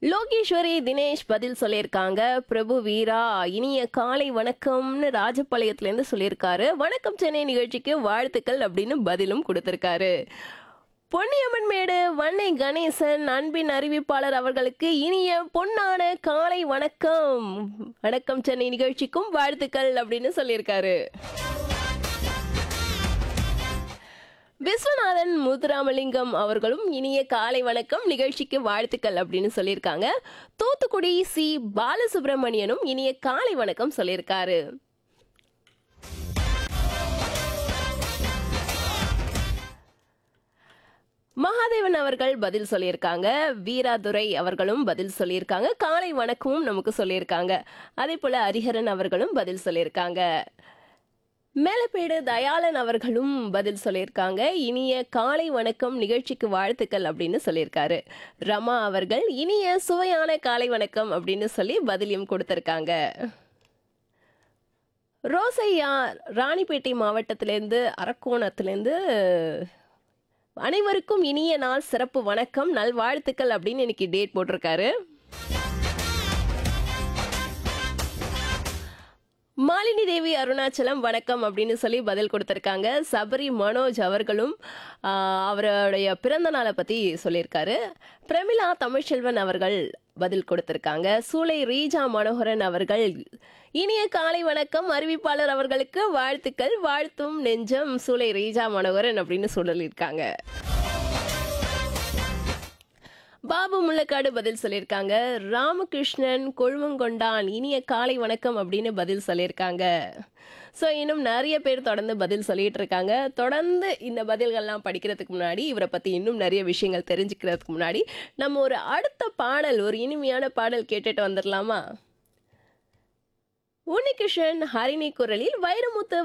லோகேஸ்வரி தினேஷ் பதில் சொல்லியிருக்காங்க பிரபு வீரா இனிய காலை வணக்கம்னு ராஜபாளையத்துலேருந்து சொல்லியிருக்காரு வணக்கம் சென்னை நிகழ்ச்சிக்கு வாழ்த்துக்கள் அப்படின்னு பதிலும் கொடுத்திருக்காரு பொன்னியம்மன் மேடு வன்னை கணேசன் அன்பின் அறிவிப்பாளர் அவர்களுக்கு இனிய பொன்னான காலை வணக்கம் வணக்கம் சென்னை நிகழ்ச்சிக்கும் வாழ்த்துக்கள் அப்படின்னு சொல்லியிருக்காரு விஸ்வநாதன் முத்துராமலிங்கம் அவர்களும் இனிய காலை வணக்கம் நிகழ்ச்சிக்கு வாழ்த்துக்கள் அப்படின்னு சொல்லியிருக்காங்க தூத்துக்குடி சி பாலசுப்ரமணியனும் இனிய காலை வணக்கம் சொல்லியிருக்காரு மகாதேவன் அவர்கள் பதில் சொல்லியிருக்காங்க வீராதுரை அவர்களும் பதில் சொல்லியிருக்காங்க காலை வணக்கமும் நமக்கு சொல்லியிருக்காங்க அதே போல ஹரிஹரன் அவர்களும் பதில் சொல்லியிருக்காங்க மேலப்பேடு தயாளன் அவர்களும் பதில் சொல்லியிருக்காங்க இனிய காலை வணக்கம் நிகழ்ச்சிக்கு வாழ்த்துக்கள் அப்படின்னு சொல்லியிருக்காரு ரமா அவர்கள் இனிய சுவையான காலை வணக்கம் அப்படின்னு சொல்லி பதிலையும் கொடுத்துருக்காங்க ரோசையா ராணிப்பேட்டை மாவட்டத்திலேருந்து அரக்கோணத்துலேருந்து அனைவருக்கும் இனிய நாள் சிறப்பு வணக்கம் நல்வாழ்த்துக்கள் அப்படின்னு இன்னைக்கு டேட் போட்டிருக்காரு மாலினி தேவி அருணாச்சலம் வணக்கம் அப்படின்னு சொல்லி பதில் கொடுத்துருக்காங்க சபரி மனோஜ் அவர்களும் ஆஹ், அவருடைய பிறந்த நாளை பற்றி சொல்லியிருக்காரு பிரமிளா தமிழ்ச்செல்வன் அவர்கள் பதில் கொடுத்துருக்காங்க சூளை ரீஜா மனோகரன் அவர்கள் இனிய காலை வணக்கம் அறிவிப்பாளர் அவர்களுக்கு வாழ்த்துக்கள் வாழ்த்தும் நெஞ்சம் சூளை ரீஜா மனோகரன் அப்படின்னு சொல்லியிருக்காங்க பாபு முள்ளக்காடு பதில் சொல்லியிருக்காங்க ராமகிருஷ்ணன் கொழுமங்கொண்டான் இனிய காலை வணக்கம் அப்படின்னு பதில் சொல்லியிருக்காங்க ஸோ இன்னும் நிறைய பேர் தொடர்ந்து பதில் சொல்லிட்டு இருக்காங்க தொடர்ந்து இந்த பதில்கள்லாம் படிக்கிறதுக்கு முன்னாடி இவரை பற்றி இன்னும் நிறைய விஷயங்கள் தெரிஞ்சுக்கிறதுக்கு முன்னாடி நம்ம ஒரு அடுத்த பாடல் ஒரு இனிமையான பாடல் கேட்டுட்டு வந்துடலாமா உன்னிகிருஷ்ணன் ஹரிணி குரலில் வைரமுத்து